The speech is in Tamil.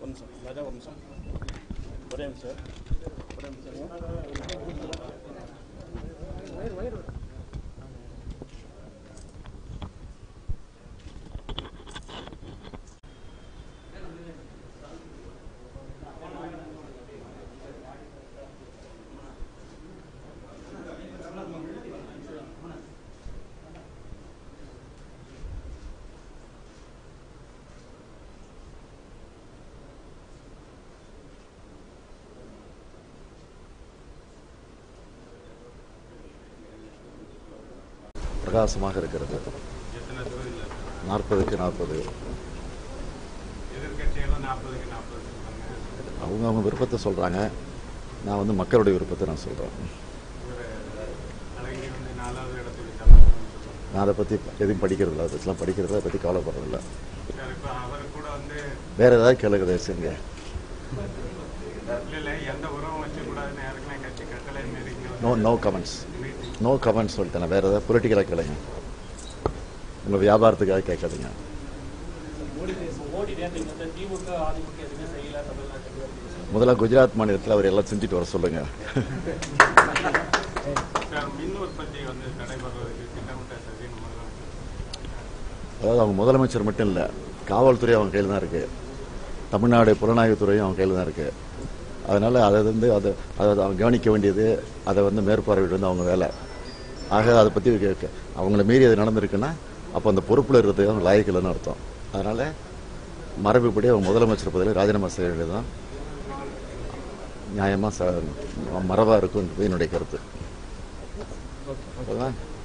நிமிஷம் ராஜா ஒரு நிமிஷம் ஒரே நிமிஷம் ஒரே நிமிஷம் பிரகாசமாக இருக்கிறது எத்தனை தொகுதியில் இருக்கு? நாற்பதுக்கு நாற்பது எதிர்க்கட்சிகளும் நாற்பதுக்கு நாற்பது சொல்றாங்க அவங்க அவங்க விருப்பத்தை சொல்கிறாங்க நான் வந்து மக்களுடைய விருப்பத்தை நான் சொல்கிறேன் இவர் அழகிரி வந்து நாலாவது இடத்துக்கு செல்லணும்னு சொல்றாங்க நான் அதை பற்றி எதுவும் படிக்கிறதில்ல அதை பற்றிலாம் படிக்கிறதில்ல அதை பற்றி கவலைப்படுறதில்ல சார் இப்போ அவர் கூட வந்து வேறு ஏதாவது கேளுங்க தயவுசெய்து இல்லை இல்லை எந்த உறவும் வச்சக்கூடாதுன்னு ஏற்கனவே கட்சி கட்டளை மீறி no no comments meeting no comments சொல்லிட்டேன் நான் வேறு ஏதாவது பொலிட்டிக்கலாக கேளுங்க உங்கள் வியாபாரத்துக்காக கேட்காதீங்க மோடி மோடி நேற்றுக்கு வந்து திமுக அதிமுக எதுவுமே செய்யல தமிழ்நாட்டுக்கு அப்படின்னு சொல்லி. முதல்ல குஜராத் மாநிலத்தில் அவர் எல்லாம் செஞ்சுட்டு வர சொல்லுங்கள் சார் மின் உற்பத்தி வந்து தடைபடுறதுக்கு திட்டமிட்ட சரி நம்ம அதாவது அவங்க முதலமைச்சர் மட்டும் இல்லை காவல்துறை அவங்க கையில் தான் இருக்குது தமிழ்நாடு புலனாய்வுத்துறையும் அவங்க கையில் தான் இருக்குது அதனால் அதை வந்து அதை அதை அவங்க கவனிக்க வேண்டியது அதை வந்து மேற்பார்வையிட வந்து அவங்க வேலை ஆக அதை பற்றி கேட்க அவங்கள மீறி அது நடந்திருக்குன்னா அப்போ அந்த பொறுப்பில் இருக்கிறது அவங்க லாயக்கில்லைன்னு அர்த்தம் அதனால் மரபுப்படி அவங்க முதலமைச்சர் பதவியில் ராஜினாமா செய்ய வேண்டியது தான் நியாயமாக ச மரபாக இருக்குன்றது என்னுடைய கருத்து ஓகேவா